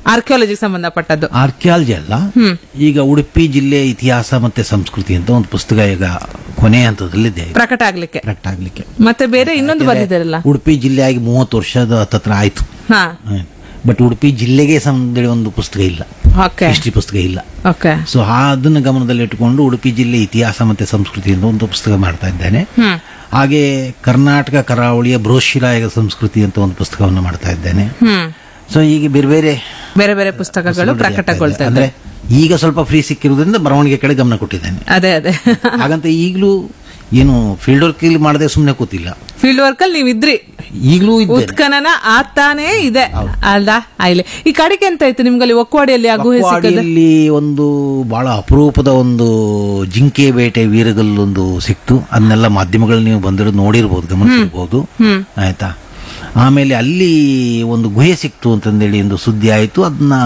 ಆರ್ಕಿಯಾಲಜಿಗೆ ಸಂಬಂಧಪಟ್ಟದ್ದು ಆರ್ಕಿಯಾಲಜಿ ಅಲ್ಲ ಈಗ ಉಡುಪಿ ಜಿಲ್ಲೆ ಇತಿಹಾಸ ಮತ್ತೆ ಸಂಸ್ಕೃತಿ ಅಂತ ಒಂದು ಪುಸ್ತಕ ಈಗ ಕೊನೆ ಹಂತದಲ್ಲಿದೆ ಪ್ರಕಟ ಆಗ್ಲಿಕ್ಕೆ ಕರೆಕ್ಟ್ ಆಗ್ಲಿಕ್ಕೆ ಮತ್ತೆ ಬೇರೆ ಇನ್ನೊಂದು ಬಂದಿದ್ದಾರಲ್ಲ ಉಡುಪಿ ಜಿಲ್ಲೆ ಆಗಿ ಮೂವತ್ತು ವರ್ಷದ ಹತ್ರ ಆಯ್ತು ಹಾ ಬಟ್ ಉಡುಪಿ ಜಿಲ್ಲೆಗೆ ಸಂಬಂಧ ಒಂದು ಪುಸ್ತಕ ಇಲ್ಲ ಓಕೆ ಹಿಸ್ಟ್ರಿ ಪುಸ್ತಕ ಇಲ್ಲ ಓಕೆ ಸೊ ಅದನ್ನು ಗಮನದಲ್ಲಿಟ್ಟುಕೊಂಡು ಉಡುಪಿ ಜಿಲ್ಲೆ ಇತಿಹಾಸ ಮತ್ತೆ ಸಂಸ್ಕೃತಿ ಅಂತ ಒಂದು ಪುಸ್ತಕ ಮಾಡ್ತಾ ಇದ್ದೇನೆ ಹ್ಮ್ ಹಾಗೆ ಕರ್ನಾಟಕ ಕರಾವಳಿಯ ಬೃಹಶಿಲಾಯಕ ಸಂಸ್ಕೃತಿ ಅಂತ ಒಂದು ಪುಸ್ತಕವನ್ನು ಮಾಡ್ತಾ ಇದ್ದೇನೆ ಹ್ಮ್ ಸೊ ಈಗ ಬೇರೆ ಬೇರೆ ಬೇರೆ ಬೇರೆ ಪುಸ್ತಕಗಳು ಪ್ರಕಟಗೊಳ್ತಾ ಇದೆ ಅಂದ್ರೆ ಈಗ ಸ್ವಲ್ಪ ಫ್ರೀ ಸಿಕ್ಕಿರುವುದರಿಂದ ಬರವಣಿಗೆ ಕಡೆ ಗಮನ ಕೊಟ್ಟಿದ್ದೇನೆ ಅದೇ ಅದೇ ಹಾಗಂತ ಈಗಲೂ ಏನು ಫೀಲ್ಡ್ ವರ್ಕ್ ಇಲ್ಲಿ ಮಾಡದೆ ಸುಮ್ಮನೆ ಕೂತಿಲ್ಲ ಫೀಲ್ಡ್ ವರ್ಕ್ ಅಲ್ಲಿ ನೀವು ಇದ್ರಿ ಈಗಲೂ ಇದ್ದೇನೆ ಉತ್ಖನನ ಆಗ್ತಾನೇ ಇದೆ ಅಲ್ದಾ ಆಯ್ಲೆ ಈ ಕಡೆಗೆ ಅಂತ ಇತ್ತು ನಿಮ್ಗಲ್ಲಿ ಒಕ್ಕವಾಡಿಯಲ್ಲಿ ಆ ಗುಹೆ ಸಿಕ್ಕದ ಅಕ್ವಾಡಿಯಲ್ಲಿ ಒಂದು ಬಹಳ ಅಪರೂಪದ ಒಂದು ಜಿಂಕೆ ಬೇಟೆ ವೀರಗಲ್ಲೊಂದು ಸಿಕ್ತು ಅದನ್ನೆಲ್ಲ ಮಾಧ್ಯಮಗಳಲ್ಲಿ ನೀವು ಬಂದಿರೋದು ನೋಡಿರ್ಬೋದು ಗಮನಿಸಿರ್ಬೋದು ಆಯ್ತಾ ಆಮೇಲೆ ಅಲ್ಲಿ ಒಂದು ಗುಹೆ ಸಿಕ್ತು ಅಂತಂದೇಳಿ ಒಂದು ಸುದ್ದಿ ಆಯಿತು ಅದನ್ನ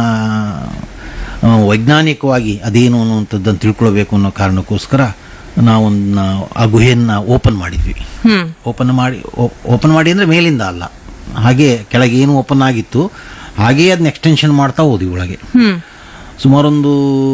ಆ, ವೈಜ್ಞಾನಿಕವಾಗಿ ಅದೇನು ಅನ್ನುವಂಥದ್ದನ್ನು ತಿಳ್ಕೊಳ್ಬೇಕು ಅನ್ನೋ ಕಾರಣಕ್ಕೋಸ್ಕರ ನಾವೊಂದು ಆ ಗುಹೆಯನ್ನ ಓಪನ್ ಮಾಡಿದ್ವಿ ಹ್ಮ್ ಓಪನ್ ಮಾಡಿ ಓಪನ್ ಮಾಡಿ ಅಂದ್ರೆ ಮೇಲಿಂದ ಅಲ್ಲ ಹಾಗೆ ಕೆಳಗೆ ಏನು ಓಪನ್ ಆಗಿತ್ತು ಹಾಗೆಯೇ ಅದನ್ನ ಎಕ್ಸ್ಟೆನ್ಷನ್ ಮಾಡ್ತಾ ಹೋದ್ವಿ ಒಳಗೆ ಹ್ಮ್ ಸುಮಾರೊಂದು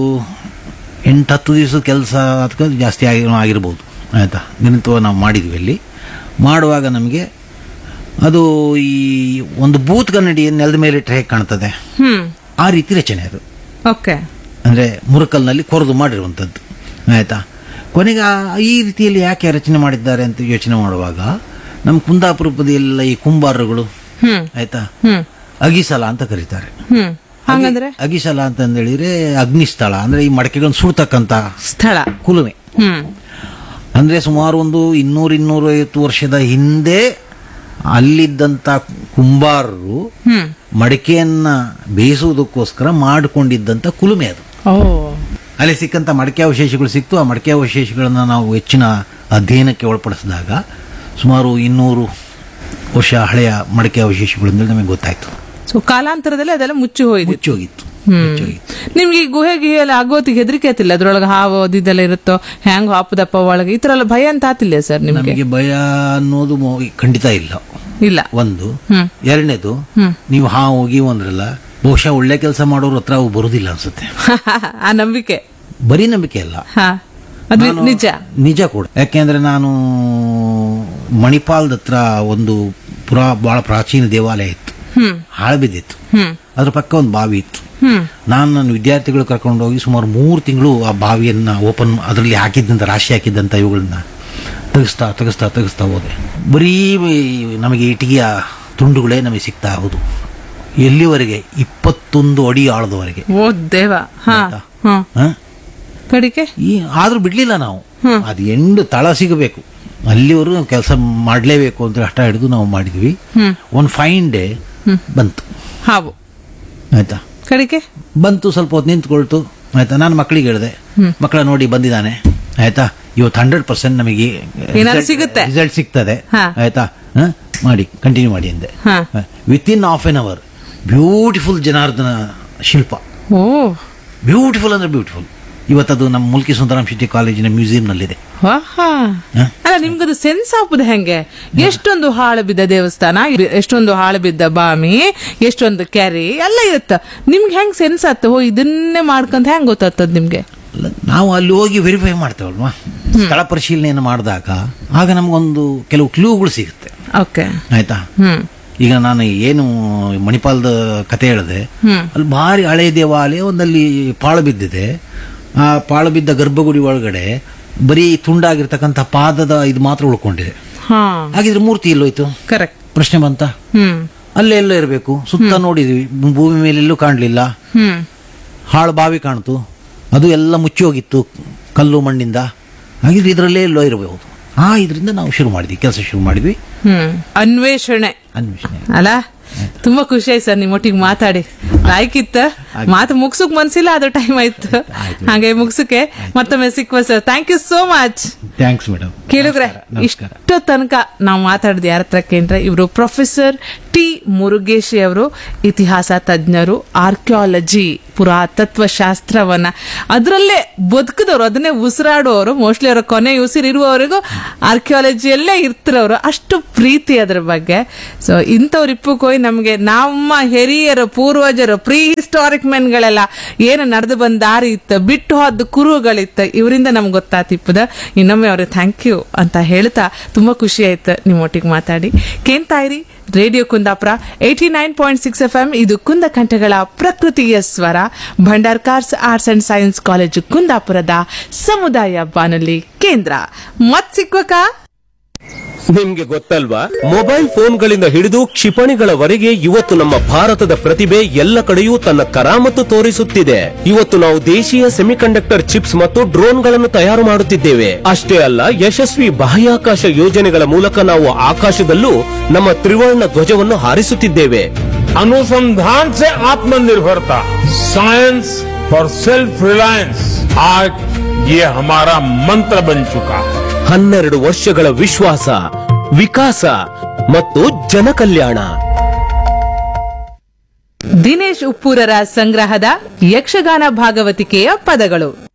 ಎಂಟು ಹತ್ತು ದಿವಸದ ಕೆಲಸ ಅದಕ್ಕೆ ಜಾಸ್ತಿ ಆಗಿ ಆಗಿರ್ಬೋದು ಆಯಿತಾ ನಿರಂತರವಾಗಿ ನಾವು ಮಾಡಿದ್ವಿ ಅಲ್ಲಿ ಮಾಡುವಾಗ ನಮಗೆ ಅದು ಈ ಒಂದು ಬೂತ್ ಕನ್ನಡಿ ನೆಲದ ಮೇಲೆ ಇಟ್ಟರೆ ಹೇಗೆ ಕಾಣ್ತದೆ ಹ್ಮ್ ಆ ರೀತಿ ರಚನೆ ಅದು ಓಕೆ ಅಂದರೆ ಮುರುಕಲ್ನಲ್ಲಿ ಕೊರೆದು ಮಾಡಿರುವಂಥದ್ದು ಆಯಿತಾ ಕೊನೆಗೆ ಆ- ಈ ರೀತಿಯಲ್ಲಿ ಯಾಕೆ ರಚನೆ ಮಾಡಿದ್ದಾರೆ ಅಂತ ಯೋಚನೆ ಮಾಡುವಾಗ ನಮ್ಮ ಕುಂದಾಪುರಪದ ಎಲ್ಲ ಈ ಕುಂಬಾರರುಗಳು ಹ್ಮ್ ಆಯ್ತಾ ಹ್ಮ್ ಅಗಿಸಲ ಅಂತ ಕರೀತಾರೆ ಹ್ಮ್ ಹಂಗಂದ್ರೆ ಅಗಿಸಲ ಅಂತ ಹೇಳಿದ್ರೆ ಅಗ್ನಿಸ್ಥಳ ಅಂದ್ರೆ ಈ ಮಡಕೆಗಳನ್ನು ಸುಡ್ತಕ್ಕಂತ ಸ್ಥಳ ಕುಲುಮೆ ಹ್ಮ್ ಅಂದ್ರೆ ಸುಮಾರು ಒಂದು ಇನ್ನೂರು ಇನ್ನೂರ ಐವತ್ತು ವರ್ಷದ ಹಿಂದೆ ಅಲ್ಲಿದ್ದಂತ ಕುಂಬಾರರು ಹ್ಮ್ ಮಡಿಕೆಯನ್ನ ಬೇಯಿಸುವುದಕ್ಕೋಸ್ಕರ ಮಾಡಿಕೊಂಡಿದ್ದಂತ ಕುಲುಮೆ ಅದು ಓ ಅಲ್ಲಿ ಸಿಕ್ಕಂತ ಮಡಿಕೆ ಅವಶೇಷಗಳು ಸಿಕ್ತು ಆ ಮಡಿಕೆ ಅವಶೇಷಗಳನ್ನ ನಾವು ಹೆಚ್ಚಿನ ಅಧ್ಯಯನಕ್ಕೆ ಒಳಪಡಿಸಿದಾಗ ಸುಮಾರು ಇನ್ನೂರು ವರ್ಷ ಹಳೆಯ ಮಡಿಕೆ ಅವಶೇಷಗಳು ಅಂತೇಳಿ ನಮಗೆ ಗೊತ್ತಾಯ್ತು ಸೊ ಕಾಲಾಂತರದಲ್ಲಿ ಅದೆಲ್ಲ ಮುಚ್ಚಿ ಹೋಯ್ತು ಮುಚ್ಚೋಗಿತ್ತು ಹ್ಮ್ ಮುಚ್ಚೋಗಿತ್ತು ನಿಮ್ಗೆ ಈ ಗುಹೆ ಗಿಹೆ ಎಲ್ಲ ಆಗೋತಿಗೆ ಹೆದರಿಕೆ ಆತಿಲ್ಲ ಅದ್ರೊಳಗೆ ಹಾವು ಅದು ಇದೆಲ್ಲ ಇರುತ್ತೋ ಹ್ಯಾಂಗ್ ಹಾಪದಪ್ಪ ಒಳಗೆ ಈ ತರ ಎಲ್ಲ ಭಯ ಅಂತ ಆತಿಲ್ಲ ಸರ್ ನಿಮ್ಗೆ ನಮಗೆ ಭಯ ಅನ್ನೋದು ಮೊ- ಖಂಡಿತ ಇಲ್ಲ ಇಲ್ಲ ಒಂದು ಹ್ಮ್ ಎರಡನೇದು ಹ್ಮ್ ನೀವು ಹಾ ಹೋಗಿ ಅಂದ್ರಲ್ಲ ಬಹುಶಃ ಒಳ್ಳೆ ಕೆಲಸ ಮಾಡೋರು ಹತ್ರ ಅವು ಬರುದಿಲ್ಲ ಅನ್ಸುತ್ತೆ ಆ ನಂಬಿಕೆ ಬರೀ ನಂಬಿಕೆ ಅಲ್ಲ ಹಾ ಅದು ನಾನು- ನಿಜ ನಿಜ ಕೂಡ ಯಾಕೆಂದ್ರೆ ನಾನು ಮಣಿಪಾಲ್ದ ಹತ್ರ ಒಂದು ಪುರಾ ಬಹಳ ಪ್ರಾಚೀನ ದೇವಾಲಯ ಇತ್ತು ಹ್ಮ್ ಹಾಳು ಬಿದ್ದಿತ್ತು ಹ್ಮ್ ಅದ್ರ ಪಕ್ಕ ಒಂದು ಬಾವಿ ಇತ್ತು ಹ್ಮ್ ನಾನು ನನ್ನ ವಿದ್ಯಾರ್ಥಿಗಳು ಕರ್ಕೊಂಡು ಹೋಗಿ ಸುಮಾರು ಮೂರು ತಿಂಗಳು ಆ ಬಾವಿಯನ್ನ ಓಪನ್ ಅದರಲ್ಲಿ ಹಾಕಿದ್ದಂತ ರಾಶಿ ಹಾಕಿದ್ದಂತ ಇವುಗಳನ್ನ ತೆಗಿಸ್ತಾ ತೆಗಿಸ್ತಾ ತೆಗಿಸ್ತಾ ಹೋದೆ ಬರೀ ನಮಗೆ ಇಟಿಗೆಯ ತುಂಡುಗಳೇ ನಮಗೆ ಸಿಗ್ತಾ ಹೌದು ಎಲ್ಲಿವರೆಗೆ ಇಪ್ಪತ್ತೊಂದು ಅಡಿ ಆಳದವರೆಗೆ ಓ ದೇವ ಹಾ ಆಯ್ತಾ? ಹ್ಮ್ ಹ? ಕಡಿಕೆ ಈ ಆದ್ರೂ ಬಿಡ್ಲಿಲ್ಲ ನಾವು ಅದು ಎಂಡು ತಳ ಸಿಗಬೇಕು ಅಲ್ಲಿವರೆಗೂ ನಾವು ಕೆಲಸ ಮಾಡಲೇಬೇಕು ಅಂತ ಹಠ ಹಿಡಿದು ನಾವು ಮಾಡಿದ್ವಿ ಹ್ಮ್ ಒಂದು ಫೈನ್ ಡೇ ಬಂತು ಹಾವು ಆಯ್ತಾ ಕಡಿಕೆ ಬಂತು ಸ್ವಲ್ಪ ಹೊತ್ತು ನಿಂತ್ಕೊಳ್ತು ಆಯ್ತಾ ನಾನು ಮಕ್ಕಳಿಗೆ ಹೇಳಿದೆ ಮಕ್ಕಳ ನೋಡಿ ಬಂದಿದ್ದಾನೆ ಆಯ್ತಾ ಇವತ್ತು ಹಂಡ್ರೆಡ್ ಪರ್ಸೆಂಟ್ ನಮಗೆ ಏನಾದ್ರು ಸಿಗುತ್ತೆ. ರಿಸಲ್ಟ್ ಸಿಗ್ತದೆ ಹಾ. ಆಯ್ತಾ ಹ? ಮಾಡಿ ಕಂಟಿನ್ಯೂ ಮಾಡಿ ಅಂದೆ ಹಾ within half an hour beautiful Janardhana Shilpa ಓ ಬ್ಯೂಟಿಫುಲ್ ಅಂದ್ರೆ ಬ್ಯೂಟಿಫುಲ್ ಇವತ್ತದು ನಮ್ಮ ಮುಲ್ಕಿ ಸುಂದರಾಮ್ ಶೆಟ್ಟಿ ಕಾಲೇಜಿನ ಮ್ಯೂಸಿಯಂನಲ್ಲಿದೆ ಆಹಾ. ಹ? ಅಲ್ಲ ನಿಮ್ಗದು ಸೆನ್ಸ್ ಆಗುದು ಹೆಂಗೆ ಎಷ್ಟೊಂದು ಹಾಳು ಬಿದ್ದ ದೇವಸ್ಥಾನ ಇರ್- ಎಷ್ಟೊಂದು ಹಾಳು ಬಿದ್ದ ಬಾಮಿ ಎಷ್ಟೊಂದು ಕೆರೆ ಎಲ್ಲ ಇರುತ್ತ ನಿಮ್ಗೆ ಹೆಂಗ್ ಸೆನ್ಸ್ ಆತ ಓ ಇದನ್ನೇ ಮಾಡ್ಕೊಂತ ಹೆಂಗ್ ಗೊತ್ತಾಗ್ತದ ನಿಮ್ಗೆ ಅಲ್ಲ, ನಾವು ಅಲ್ಲಿ ಹೋಗಿ ವೆರಿಫೈ ಮಾಡ್ತೇವಲ್ವಾ ಸ್ಥಳ ಪರಿಶೀಲನೆಯನ್ನು ಮಾಡಿದಾಗ ಆಗ ನಮಗೊಂದು ಕೆಲವು ಕ್ಲೂಗಳು ಸಿಗುತ್ತೆ ಓಕೆ ಆಯ್ತಾ ಹ್ಮ್ ಈಗ ನಾನು ಏನು ಮಣಿಪಾಲದ ಕತೆ ಹೇಳಿದೆ ಹ್ಮ್ ಅಲ್ಲಿ ಭಾರಿ ಹಳೆ ದೇವಾಲಯ ಒಂದಲ್ಲಿ ಪಾಳು ಬಿದ್ದಿದೆ ಆ ಪಾಳು ಬಿದ್ದ ಗರ್ಭಗುಡಿ ಒಳಗಡೆ ಬರೀ ತುಂಡಾಗಿರ್ತಕ್ಕಂಥ ಪಾದದ ಇದು ಮಾತ್ರ ಉಳ್ಕೊಂಡಿದೆ ಹಾ ಹಾಗಿದ್ರೆ ಮೂರ್ತಿ ಎಲ್ಲೋಯ್ತು ಕರೆಕ್ಟ್ ಪ್ರಶ್ನೆ ಬಂತ ಹ್ಮ್ ಅಲ್ಲೇ ಎಲ್ಲೋ ಇರಬೇಕು ಸುತ್ತ ನೋಡಿದ್ವಿ ಭೂಮಿ ಮೇಲೆ ಎಲ್ಲೂ ಕಾಣಲಿಲ್ಲ ಹ್ಮ್ ಹಾಳು ಬಾವಿ ಕಾಣ್ತು ಅದು ಎಲ್ಲ ಮುಚ್ಚಿ ಹೋಗಿತ್ತು ಕಲ್ಲು ಮಣ್ಣಿಂದ ಹಾಗಿದ್ರೆ ಇದರಲ್ಲೇ ಎಲ್ಲೋ ಇರಬಹುದು ಆ ಇದರಿಂದ ನಾವು ಶುರು ಮಾಡಿದ್ವಿ ಕೆಲಸ ಶುರು ಮಾಡಿದ್ವಿ ಹ್ಮ್ ಅನ್ವೇಷಣೆ ಅನ್ವೇಷಣೆ ಅಲ್ಲ ತುಂಬಾ ಖುಷಿ ಆಯ್ತು ಸರ್ ನಿಮ್ಮೊಟ್ಟಿಗೆ ಮಾತಾಡಿ ಲಾಯ್ಕಿತ್ತ ಮಾತು ಮುಗ್ಸಕ್ ಮನ್ಸಿಲ್ಲ ಅದು ಟೈಮ್ ಆಯ್ತು ಹಾಗೆ ಮುಗ್ಸಕ್ಕೆ ಮತ್ತೊಮ್ಮೆ ಸಿಕ್ಕುವ sir thank you so much thanks madam ಕೇಳಿದ್ರೆ ನಮಸ್ಕಾರ. ಇಷ್ಟು ತನಕ ನಾವು ಮಾತಾಡಿದ ಯಾರ ಹತ್ರ ಕೇಂದ್ರ ಇವರು ಪ್ರೊಫೆಸರ್ ಟಿ ಮುರುಗೇಶಿ ಅವರು ಇತಿಹಾಸ ತಜ್ಞರು ಆರ್ಕಿಯಾಲಜಿ ಪುರಾತತ್ವ ಶಾಸ್ತ್ರವನ್ನ ಅದರಲ್ಲೇ ಬದುಕಿದವರು ಅದನ್ನೇ ಉಸಿರಾಡುವವರು ಮೋಸ್ಟ್ಲಿ ಅವರ ಕೊನೆ ಉಸಿರಿರುವವರೆಗೂ ಆರ್ಕಿಯಾಲಜಿಯಲ್ಲೇ ಇರ್ತಿರೋರು ಅಷ್ಟು ಪ್ರೀತಿ ಅದ್ರ ಬಗ್ಗೆ ಸೊ ಇಂಥವ್ರು ಇಪ್ಪು ಕೊಯ್ ನಮಗೆ ನಮ್ಮ ಹಿರಿಯರು ಪೂರ್ವಜರು ಪ್ರೀ ಹಿಸ್ಟಾರಿಕ್ ಮೆನ್ಗಳೆಲ್ಲ ಏನು ನಡೆದು ಬಂದ ದಾರಿ ಇತ್ತು ಬಿಟ್ಟು ಹೋದ ಕುರುಗಳಿತ್ತು ಇವರಿಂದ ನಮ್ಗೆ ಗೊತ್ತಾತಿಪ್ಪದ ಇನ್ನೊಮ್ಮೆ ಅವ್ರಿಗೆ ಥ್ಯಾಂಕ್ ಯು ಅಂತ ಹೇಳ್ತಾ ತುಂಬಾ ಖುಷಿ ಆಯ್ತು ನಿಮ್ಮೊಟ್ಟಿಗೆ ಮಾತಾಡಿ ಕೇಂತಾಯಿರಿ radio Kundapura eighty nine point six F M ಇದು ಕುಂದ ಕಂಠಗಳ ಪ್ರಕೃತಿಯ ಸ್ವರ Bhandarkars arts and science college ಕುಂದಾಪುರದ ಸಮುದಾಯ ಬಾನುಲಿ ಕೇಂದ್ರ ಮತ್ ಸಿಕ್ವಕ ನಿಮ್ಗೆ ಗೊತ್ತಲ್ವಾ ಮೊಬೈಲ್ ಫೋನ್ಗಳಿಂದ ಹಿಡಿದು ಕ್ಷಿಪಣಿಗಳವರೆಗೆ ಇವತ್ತು ನಮ್ಮ ಭಾರತದ ಪ್ರತಿಭೆ ಎಲ್ಲ ಕಡೆಯೂ ತನ್ನ ಕರಾಮತ್ತು ತೋರಿಸುತ್ತಿದೆ ಇವತ್ತು ನಾವು ದೇಶೀಯ ಸೆಮಿಕಂಡಕ್ಟರ್ ಚಿಪ್ಸ್ ಮತ್ತು ಡ್ರೋನ್ಗಳನ್ನು ತಯಾರು ಮಾಡುತ್ತಿದ್ದೇವೆ ಅಷ್ಟೇ ಅಲ್ಲ ಯಶಸ್ವಿ ಬಾಹ್ಯಾಕಾಶ ಯೋಜನೆಗಳ ಮೂಲಕ ನಾವು ಆಕಾಶದಲ್ಲೂ ನಮ್ಮ ತ್ರಿವರ್ಣ ಧ್ವಜವನ್ನು ಹಾರಿಸುತ್ತಿದ್ದೇವೆ अनुसंधान से आत्मनिर्भरता साइंस फॉर सेल्फ रिलायंस आज ये हमारा मंत्र बन चुका है ಹನ್ನೆರಡು ವರ್ಷಗಳ ವಿಶ್ವಾಸ ವಿಕಾಸ ಮತ್ತು ಜನಕಲ್ಯಾಣ ದಿನೇಶ್ ಉಪ್ಪೂರರ ಸಂಗ್ರಹದ ಯಕ್ಷಗಾನ ಭಾಗವತಿಕೆಯ ಪದಗಳು